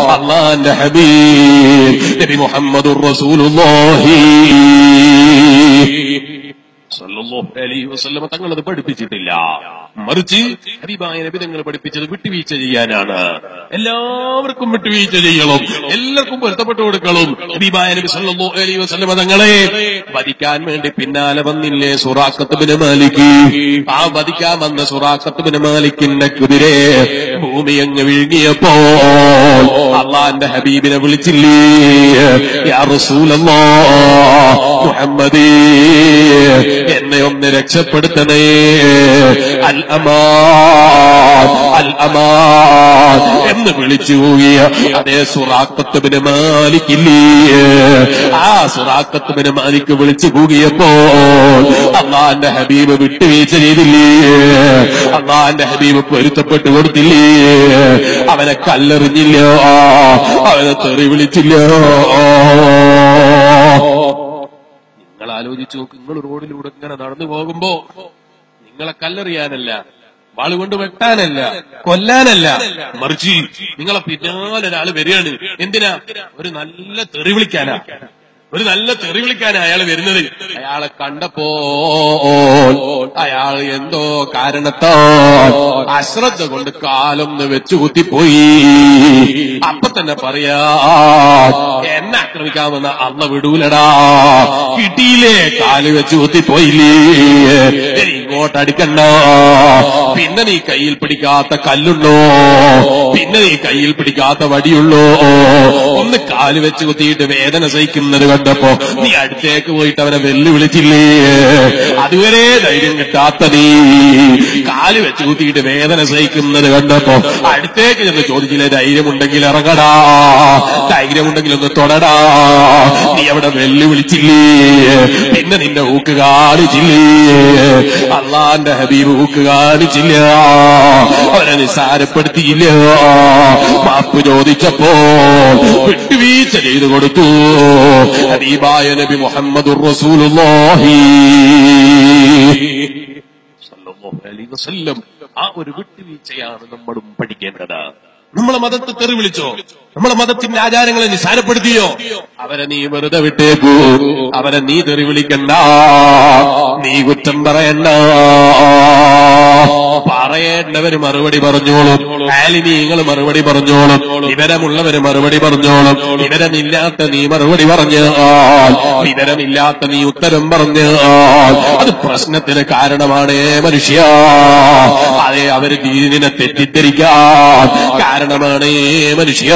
അള്ളാന്റെ ഹബീബ് നബി മുഹമ്മദുർ റസൂലുള്ളാഹി സല്ലല്ലാഹു അലൈഹി വസല്ലമ തങ്ങൾ അത് പഠിപ്പിച്ചിട്ടില്ല മറിച്ച് ഹബീബായ നബി തങ്ങൾ പഠിപ്പിച്ചത് വിട്ടുവീഴ്ച ചെയ്യാനാണ് എല്ലാവർക്കും വിട്ടുവീഴ്ച ചെയ്യണം എല്ലാവർക്കും പൊരുത്തപ്പെട്ടു കൊടുക്കണം ഹബീബായ നബി സല്ലല്ലാഹു അലൈഹി വസല്ലമ തങ്ങളെ വധിക്കാൻ വേണ്ടി പിന്നാലെ വന്നില്ലേ സുറാഖത്തുബിന് മാലിക് ആ വധിക്കാൻ വന്ന സുറാഖത്തുബിന് മാലിക്കിന്റെ കുതിരെ ഭൂമി അങ്ങ് വിഴുങ്ങിയപ്പോ അള്ളാന്റെ ഹബീബിനെ വിളിച്ചില്ലേ യാ റസൂലല്ലാഹ് മുഹമ്മദേ എന്നെ ഒന്ന് രക്ഷപ്പെടുത്തണേ അൽ അമാൻ അൽ അമാൻ എന്ന് വിളിച്ചു പോകിയ അതേ സുറാക്കത്തുബിന് മാലിക്കില്ലേ ആ സുറാക്കത്തുബിന് മാലിക്ക് വിളിച്ചു പോകിയപ്പോ അള്ളാന്റെ ഹബീബ് വിട്ടുവീഴ്ച ചെയ്തില്ലേ അള്ളാന്റെ ഹബീബ് പൊരുത്തപ്പെട്ടു കൊടുത്തില്ലേ അവനെ കല്ലെറിഞ്ഞില്ല അവനെ തെറി വിളിച്ചില്ല നിങ്ങൾ ആലോചിച്ചു നോക്ക് നിങ്ങൾ റോഡിലൂടെ ഇങ്ങനെ നടന്നു പോകുമ്പോ നിങ്ങളെ കല്ലെറിയാനല്ല വാളുകൊണ്ട് വെട്ടാനല്ല കൊല്ലാനല്ല മറിച്ച് നിങ്ങളെ പിന്നാലെ ഒരാള് വരികയാണ് എന്തിനാ ഒരു നല്ല തെറി വിളിക്കാനാ ഒരു നല്ല തെറി വിളിക്കാനാ അയാൾ വരുന്നത് അയാളെ കണ്ടപ്പോ അയാൾ എന്തോ കാരണത്താൽ അശ്രദ്ധ കൊണ്ട് കാലൊന്ന് വെച്ചു കുത്തിപ്പോയി അപ്പൊ തന്നെ പറയാ എന്നെ ആക്രമിക്കാമെന്ന അള്ള വിടൂലടാ കിട്ടിയില്ലേ കാല് വെച്ച് കുത്തിപ്പോയില്ലേ ഇനി ഇങ്ങോട്ട് അടിക്കണ്ട പിന്നെ നീ കയ്യിൽ പിടിക്കാത്ത കല്ലുണ്ടോ പിന്നെ നീ കയ്യിൽ പിടിക്കാത്ത വടിയുള്ളോ ഒന്ന് കാല് വെച്ച് കുത്തിയിട്ട് വേദന സഹിക്കുന്നത് കണ്ടപ്പോ നീ അടുത്തേക്ക് പോയിട്ട് അവനെ വെല്ലുവിളിച്ചില്ലേ അതുവരെ ധൈര്യം കിട്ടാത്ത നീ കാല് വെച്ച് കുത്തിയിട്ട് വേദന സഹിക്കുന്നത് കണ്ടപ്പോ അടുത്തേക്ക് ചെന്ന് ചോദിച്ചില്ലേ ധൈര്യമുണ്ടെങ്കിൽ ഇറങ്ങടാ ധൈര്യമുണ്ടെങ്കിൽ ഒന്ന് തൊടടാ നീ അവിടെ വെല്ലുവിളിച്ചില്ലേ പിന്നെ നിന്റെ ഊക്ക് കാണിച്ചില്ലേ അള്ളാന്റെ ഹബീബ് ഊക്ക് കാണിച്ചില്ല അവനെ നിസ്സാരപ്പെടുത്തിയില്ല മാപ്പ് ചോദിച്ചപ്പോ വിട്ടുവീഴ്ച ചെയ്തു കൊടുത്തു ഹബീബായ നബി മുഹമ്മദുർ റസൂലുള്ളാഹി സല്ലല്ലാഹു അലൈഹി വസല്ലം ആ ഒരു വിട്ടുവീഴ്ചയാണ് നമ്മളും പഠിക്കേണ്ടത് നമ്മളെ മതത്തെ തെറി വിളിച്ചോ നമ്മളെ മതത്തിന്റെ ആചാരങ്ങളെ നിസാരപ്പെടുത്തിയോ അവരെ നീ വെറുതെ വിട്ടേക്കൂ അവരെ നീ തെറി വിളിക്കണ്ട നീ കുറ്റം പറയണ്ട പറയേണ്ടവര് മറുപടി പറഞ്ഞോളും ആലിനീങ്ങൾ മറുപടി പറഞ്ഞോളും വിവരമുള്ളവര് മറുപടി പറഞ്ഞോളും വിവരമില്ലാത്ത നീ മറുപടി പറഞ്ഞാൽ വിവരമില്ലാത്ത നീ ഉത്തരം പറഞ്ഞാൽ അത് പ്രശ്നത്തിന് കാരണമാണ് മനുഷ്യ അതെ അവര് ദീനിനെ തെറ്റിദ്ധരിക്കാൻ കാരണമാണ് മനുഷ്യ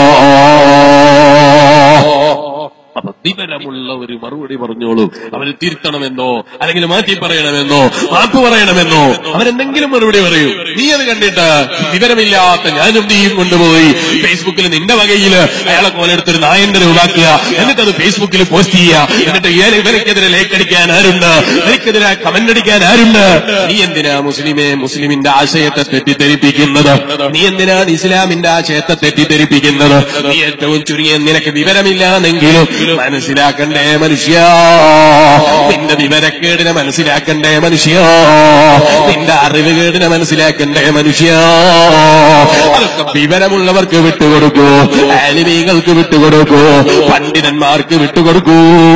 അപ്പൊ വിവരമുള്ള ഒരു മറുപടി പറഞ്ഞോളൂ അവര് തിരുത്തണമെന്നോ അല്ലെങ്കിൽ മാറ്റി പറയണമെന്നോ മാപ്പ് പറയണമെന്നോ അവരെന്തെങ്കിലും മറുപടി പറയൂ നീ അത് കണ്ടിട്ട് വിവരമില്ലാത്ത ഞാനും നീയും കൊണ്ടുപോയി ഫേസ്ബുക്കിൽ നിന്റെ വകയിൽ അയാളെ കോലെടുത്തൊരു നായന്റെ ഉണ്ടാക്കുക എന്നിട്ട് അത് ഫേസ്ബുക്കിൽ പോസ്റ്റ് ചെയ്യുക എന്നിട്ട് ഇയാൾ ഇവനക്കെതിരെ ലേക്ക് അടിക്കാൻ ആരുണ്ട് എനിക്കെതിരെ കമന്റ് അടിക്കാൻ ആരുണ്ട് നീ എന്തിനാ മുസ്ലിമെ മുസ്ലിമിന്റെ ആശയത്തെ തെറ്റിദ്ധരിപ്പിക്കുന്നത് നീ എന്തിനാണ് ഇസ്ലാമിന്റെ ആശയത്തെ തെറ്റിദ്ധരിപ്പിക്കുന്നത് നീ ഏറ്റവും ചുരുങ്ങിയ നിനക്ക് വിവരമില്ലാന്നെങ്കിലും മനസ്സിലാക്കണ്ടേ മനുഷ്യ നിന്റെ വിവരക്കേടിനെ മനസ്സിലാക്കണ്ടേ മനുഷ്യ നിന്റെ അറിവുകേടിനെ മനസ്സിലാക്കണ്ടേ മനുഷ്യ അതൊക്കെ വിവരമുള്ളവർക്ക് വിട്ടുകൊടുക്കൂ ആലിമീകൾക്ക് വിട്ടുകൊടുക്കൂ പണ്ഡിതന്മാർക്ക് വിട്ടുകൊടുക്കൂ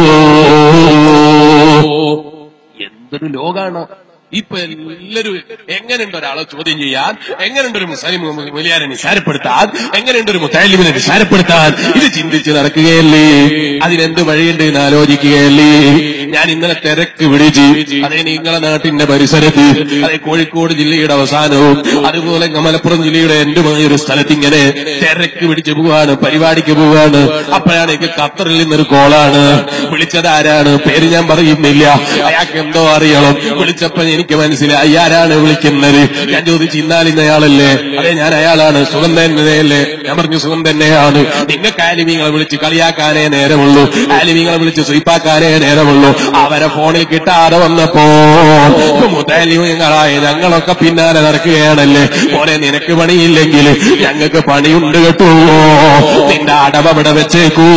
എന്തൊരു ലോകാണ് ഇപ്പൊ എല്ലാരും എങ്ങനെയുണ്ട് ഒരാളെ ചോദ്യം ചെയ്യാൻ എങ്ങനെയുണ്ട് ഒരു മുസ്ലിം മുലിയാരെ നിസാരപ്പെടുത്താൻ എങ്ങനെയുണ്ട് ഒരു മുത്താലിമിനെ നിസാരപ്പെടുത്താൻ ഇത് ചിന്തിച്ച് നടക്കുകയല്ലേ അതിനെന്ത് വഴിയുണ്ട് എന്ന് ആലോചിക്കുകയല്ലേ ഞാൻ ഇന്നലെ തിരക്ക് പിടിച്ച് അതേ നിങ്ങളെ നാട്ടിന്റെ പരിസരത്ത് അതേ കോഴിക്കോട് ജില്ലയുടെ അവസാനവും അതുപോലെ മലപ്പുറം ജില്ലയുടെ എന്റുമായ ഒരു സ്ഥലത്ത് ഇങ്ങനെ തിരക്ക് പിടിച്ച് പോവാണ് പരിപാടിക്ക് പോവാണ് അപ്പോഴാണ് എനിക്ക് ഖത്തറിൽ നിന്നൊരു കോളാണ് വിളിച്ചത് ആരാണ് പേര് ഞാൻ പറയുന്നില്ല അയാൾക്ക് എന്തോ അറിയണം വിളിച്ചപ്പോ എനിക്ക് മനസ്സിലായി ആരാണ് വിളിക്കുന്നത് ഞാൻ ചോദിച്ചു ഇന്നാൽ ഇന്ന അയാളല്ലേ അതെ ഞാൻ അയാളാണ് സുഖം തന്നെയല്ലേ ഞാൻ പറഞ്ഞു സുഖം തന്നെയാണ് നിങ്ങൾക്ക് ആലിമീങ്ങളെ വിളിച്ച് കളിയാക്കാനേ നേരമുള്ളൂ ആലിമീങ്ങളെ വിളിച്ച് സ്വീപ്പാക്കാനേ നേരമുള്ളൂ അവരെ ഫോണിൽ കിട്ടാതെ വന്നപ്പോ മുതാലിമീങ്ങളായ ഞങ്ങളൊക്കെ പിന്നാലെ നടക്കുകയാണല്ലേ മോനെ നിനക്ക് പണിയില്ലെങ്കിൽ ഞങ്ങൾക്ക് പണിയുണ്ട് കേട്ടോ നിന്റെ അടവ ഇവിടെ വെച്ചേക്കൂ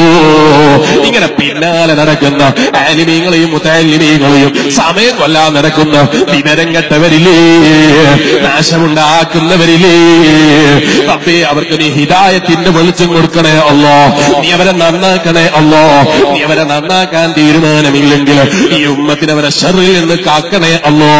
ഇങ്ങനെ പിന്നാലെ നടക്കുന്ന ആലിമീങ്ങളെയും മുത്താലിമീങ്ങളെയും സമയം കൊല്ലാൻ നടക്കുന്ന വിവരം കെട്ടവരില്ലേ നാശമുണ്ടാക്കുന്നവരില്ലേ റബ്ബേ അവർക്ക് നീ ഹിദായത്തിന്റെ വെളിച്ചം കൊടുക്കണേ അല്ലോ നീ അവരെ നന്നാക്കണേ അല്ലോ നീ അവരെ നന്നാക്കാൻ തീരുമാനമില്ലെങ്കിൽ ഈ ഉമ്മത്തിന് അവരെ ഷറിൽ നിന്ന് കാക്കണേ അല്ലോ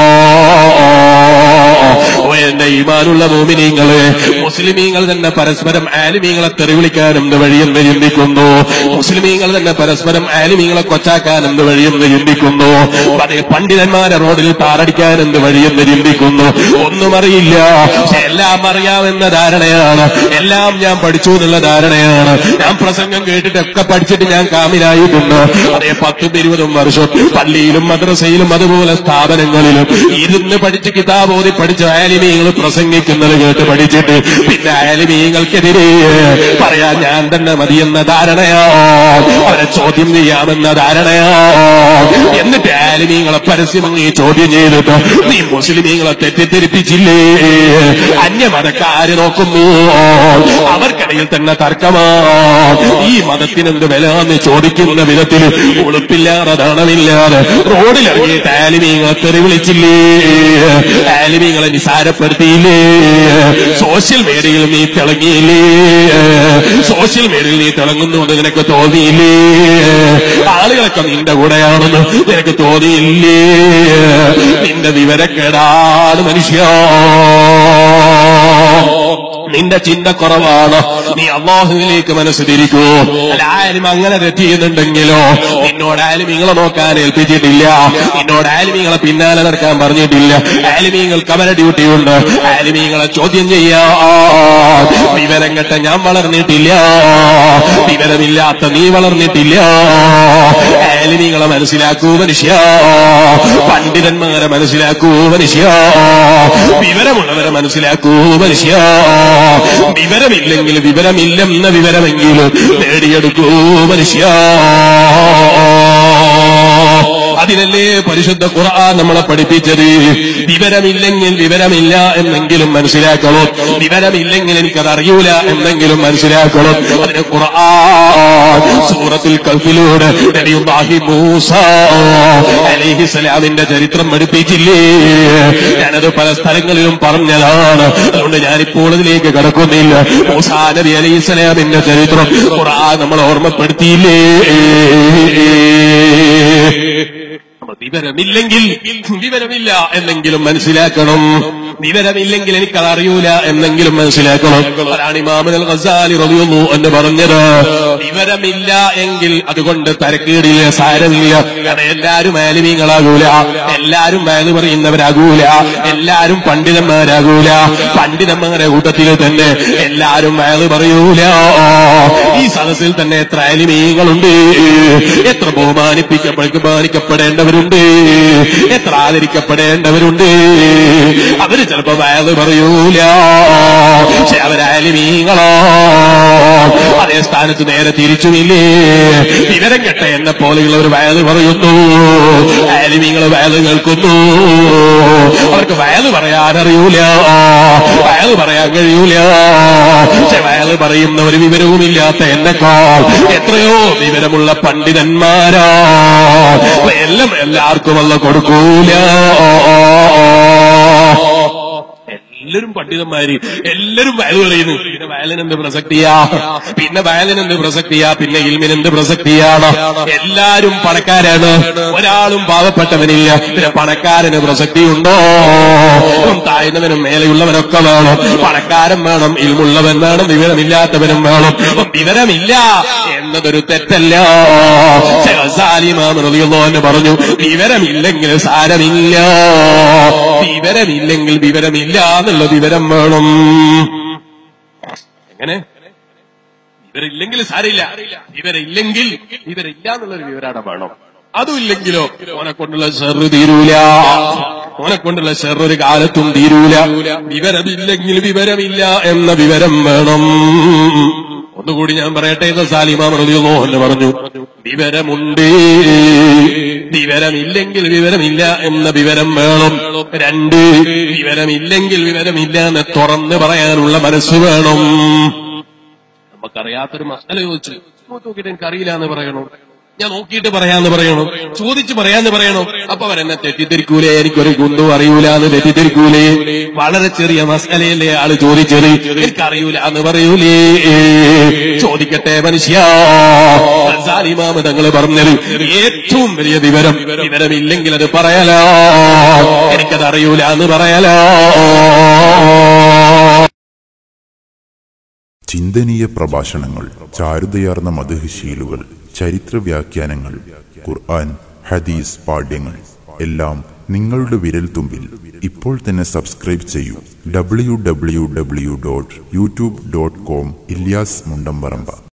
ഓ എന്റെ ഈമാനുള്ള മോമിനീങ്ങള് മുസ്ലിമീങ്ങൾ തന്നെ പരസ്പരം ആലിമീങ്ങളെ തെറിവിളിക്കാൻ എന്ത് വഴിയെന്ന് ചിന്തിക്കുന്നു മുസ്ലിമീങ്ങൾ തന്നെ പരസ്പരം ആലിമീങ്ങളെ കൊച്ചാക്കാൻ എന്ത് വഴിയെന്ന് ചിന്തിക്കുന്നു അതേ പണ്ഡിതന്മാരെ റോഡിൽ താറടിക്കാൻ എന്ത് വഴിയെന്ന് ചിന്തിക്കുന്നു ഒന്നും അറിയില്ല പക്ഷെ എല്ലാം അറിയാമെന്ന ധാരണയാണ് എല്ലാം ഞാൻ പഠിച്ചു എന്നുള്ള ധാരണയാണ് ഞാൻ പ്രസംഗം കേട്ടിട്ടൊക്കെ പഠിച്ചിട്ട് ഞാൻ കാമിലായിട്ടുണ്ട് അതേ പത്തും ഇരുപതും വർഷം പള്ളിയിലും മദ്രസയിലും അതുപോലെ സ്ഥാപനങ്ങളിലും ഇരുന്ന് പഠിച്ച് കിതാബ് ഓതി പഠിച്ച ആലിമീങ്ങൾ പ്രസംഗിക്കുന്നത് കേട്ട് പഠിച്ചിട്ട് പിന്നെ ആലിമീങ്ങൾക്കെതിരെ പറയാൻ ഞാൻ തന്നെ മതിയെന്ന ധാരണയോ അവരെ ചോദ്യം ചെയ്യാമെന്ന ധാരണയോ എന്നിട്ട് ആലിമീങ്ങളെ പരസ്യമായി ചോദ്യം ചെയ്തിട്ട് നീ മുസ്ലിമീങ്ങളെ തെറ്റിദ്ധരിപ്പിച്ചില്ലേ അന്യമതക്കാര് നോക്കുന്നു അവർക്കിടയിൽ തന്നെ തർക്കമാ ഈ മതത്തിനെന്ത് വില എന്ന് ചോദിക്കുന്ന വിധത്തിൽ ഉളുപ്പില്ലാതെ ധനമില്ലാതെ റോഡിലിറങ്ങിയിട്ട് ആലിമീങ്ങളെ തെറി വിളിച്ചില്ലേ ആലിമീങ്ങളെ നിസാരപ്പെടുത്തിയില്ലേ സോഷ്യൽ മീഡിയയിൽ നീ തിളങ്ങിയില്ലേ സോഷ്യൽ മീഡിയയിൽ നീ തിളങ്ങുന്നുണ്ട് നിനക്ക് തോന്നിയില്ലേ ആളുകളൊക്കെ നിന്റെ കൂടെയാണെന്ന് നിനക്ക് തോന്നിയില്ലേ നിന്റെ വിവരക്കേടാണ് മനുഷ്യ നിന്റെ ചിന്ത കുറവാണ് നീ അള്ളാഹുവിലേക്ക് മനസ്സ് തിരിക്കൂ അല്ല ആരും അങ്ങനെ തെറ്റ് ചെയ്യുന്നുണ്ടെങ്കിലോ നിന്നോട് ആലിമീങ്ങളെ നോക്കാൻ ഏൽപ്പിച്ചിട്ടില്ല നിന്നോട് ആലിമീങ്ങളെ പിന്നാലെ നടക്കാൻ പറഞ്ഞിട്ടില്ല ആലിമീങ്ങൾക്ക് അവരെ ഡ്യൂട്ടിയുണ്ട് ആലിമീങ്ങളെ ചോദ്യം ചെയ്യാ വിവരം കെട്ട ഞാൻ വളർന്നിട്ടില്ല വിവരമില്ലാത്ത നീ വളർന്നിട്ടില്ല ആലിമീങ്ങളെ മനസ്സിലാക്കൂ മനുഷ്യ പണ്ഡിതന്മാരെ മനസ്സിലാക്കൂ മനുഷ്യ വിവരമുള്ളവരെ മനസ്സിലാക്കൂ മനുഷ്യ വിവരമില്ലെങ്കിൽ വിവരമില്ലെന്ന വിവരമെങ്കിലും നേടിയെടുക്കൂ മനുഷ്യ അതിനല്ലേ പരിശുദ്ധ ഖുർആൻ നമ്മളെ പഠിപ്പിച്ചത് വിവരമില്ലെങ്കിൽ വിവരമില്ല എന്നെങ്കിലും മനസ്സിലാക്കണം വിവരമില്ലെങ്കിൽ എനിക്കത് അറിയൂല എന്നെങ്കിലും മനസ്സിലാക്കണം അതിന് ഖുർആൻ സൂറത്തിൽ കൽഫിലൂടെ നബിയുല്ലാഹി മൂസ അലൈഹിസ്സലാമിന്റെ ചരിത്രം പഠിപ്പിച്ചില്ലേ ഞാനത് പല സ്ഥലങ്ങളിലും പറഞ്ഞതാണ് അതുകൊണ്ട് ഞാനിപ്പോൾ ഇതിലേക്ക് കടക്കുന്നില്ല മൂസാ നബി അലൈഹിസ്സലാമിന്റെ ചരിത്രം ഖുർആൻ നമ്മൾ ഓർമ്മപ്പെടുത്തിയില്ലേ വിവരമില്ലെങ്കിൽ വിവരമില്ല എന്നെങ്കിലും മനസ്സിലാക്കണം വിവരമില്ലെങ്കിൽ എനിക്കത് അറിയൂല എന്നെങ്കിലും മനസ്സിലാക്കണം അതാണ് ഇമാമുൽ ഖസാലി റളിയല്ലാഹു എന്ന് പറഞ്ഞത് വിവരമില്ല എങ്കിൽ അതുകൊണ്ട് തരക്കേടില്ല സാരമില്ല കാരണം എല്ലാരും ആലിമീങ്ങളാകൂല എല്ലാരും വയല് പറയുന്നവരാകൂല എല്ലാരും പണ്ഡിതന്മാരാകൂല പണ്ഡിതന്മാരുടെ കൂട്ടത്തിൽ തന്നെ എല്ലാരും വയല് പറയൂല ഈ സദസ്സിൽ തന്നെ എത്ര ആലിമീങ്ങളുണ്ട് എത്ര ബഹുമാനിപ്പിക്കപ്പെ ബഹുമാനിക്കപ്പെടേണ്ടവരുണ്ട് എത്ര ആദരിക്കപ്പെടേണ്ടവരുണ്ട് അവര് ചിലപ്പോ വയല് പറയൂല പക്ഷെ അവരാലിമീങ്ങളോ അതേ സ്ഥാനത്ത് നേരെ തിരിച്ചുമില്ലേ വിവരം കെട്ട എന്നെ പോലെയുള്ളവർ വയല് പറയുന്നു ആലിമീങ്ങൾ വയല് കേൾക്കുന്നു അവർക്ക് വയല് പറയാനറിയൂല വയല് പറയാൻ കഴിയൂല പക്ഷെ വയല് പറയുന്ന ഒരു വിവരവുമില്ലാത്ത എന്നെക്കാൾ എത്രയോ വിവരമുള്ള പണ്ഡിതന്മാരാ എല്ലാം എല്ലാവർക്കും അല്ല കൊടുക്കൂല എല്ലാരും പണ്ഡിതന്മാര് എല്ലാരും വയല് പറയുന്നു പിന്നെ വയലിനെന്ത് പ്രസക്തിയാ പിന്നെ വയലിനെന്ത് പ്രസക്തിയാ പിന്നെ ഇൽമിനെന്ത് പ്രസക്തിയാണ് എല്ലാരും പണക്കാരാണ് ഒരാളും പാവപ്പെട്ടവനില്ല പിന്നെ പണക്കാരന് പ്രസക്തിയുണ്ടോ താഴ്ന്നവനും മേലെയുള്ളവനൊക്കെ വേണം പണക്കാരൻ വേണം ഇൽമുള്ളവൻ വേണം വിവരമില്ലാത്തവനും വേണം വിവരമില്ല എന്നതൊരു തെറ്റല്ല എന്ന് പറഞ്ഞു വിവരമില്ലെങ്കിൽ സാരമില്ല വിവരമില്ലെങ്കിൽ വിവരമില്ല എന്നുള്ള വിവരം വേണം എങ്ങനെ വിവരമില്ലെങ്കിൽ സാരില്ല വിവരമില്ലെങ്കിൽ വിവരമില്ല എന്നുള്ളൊരു വിവരാണ് വേണം അതുമില്ലെങ്കിലോ ഓനെ കൊണ്ടുള്ള ഷെറ് തീരൂല ഓനെ കൊണ്ടുള്ള ഷെറ് ഒരു കാലത്തും തീരൂല വിവരമില്ലെങ്കിൽ വിവരമില്ല എന്ന വിവരം വേണം ഒന്നുകൂടി ഞാൻ പറയട്ടെ എന്ന് സാലിമാം റളിയല്ലാഹു എന്ന് പറഞ്ഞു വിവരമുണ്ട് വിവരമില്ലെങ്കിൽ വിവരമില്ല എന്ന വിവരം വേണം രണ്ട് വിവരമില്ലെങ്കിൽ വിവരമില്ല എന്ന് തുറന്ന് പറയാനുള്ള മനസ്സ് വേണം നമുക്കറിയാത്തൊരു മസല ചോദിച്ചു നോക്കിയിട്ട് എനിക്ക് അറിയില്ല എന്ന് പറയണം ഞാൻ നോക്കിയിട്ട് പറയാന്ന് പറയണോ ചോദിച്ചു പറയാന്ന് പറയണോ അപ്പൊ അവരെന്നെ തെറ്റിദ്ധരിക്കൂലേ എനിക്കൊരു കുന്തും അറിയൂല എന്ന് തെറ്റിദ്ധരിക്കൂലേ വളരെ ചെറിയ മസാലയല്ലേ ആള് ചോദിച്ചത് എനിക്കറിയൂല എന്ന് പറയൂലേ ചോദിക്കട്ടെ മനുഷ്യ ഇമാമ തങ്ങൾ പറഞ്ഞത് ഏറ്റവും വലിയ വിവരം വിവരമില്ലെങ്കിൽ അത് പറയാലോ എനിക്കത് അറിയൂല എന്ന് പറയാലോ ചിന്തനീയ പ്രഭാഷണങ്ങൾ ചാരുതയാർന്ന മധുശീലുകൾ ചരിത്ര വ്യാഖ്യാനങ്ങൾ ഖുർആൻ ഹദീസ് പാഠ്യങ്ങൾ എല്ലാം നിങ്ങളുടെ വിരൽത്തുമ്പിൽ ഇപ്പോൾ തന്നെ സബ്സ്ക്രൈബ് ചെയ്യൂ W W W dot YouTube dot com Ilyas മുണ്ടംപറമ്പ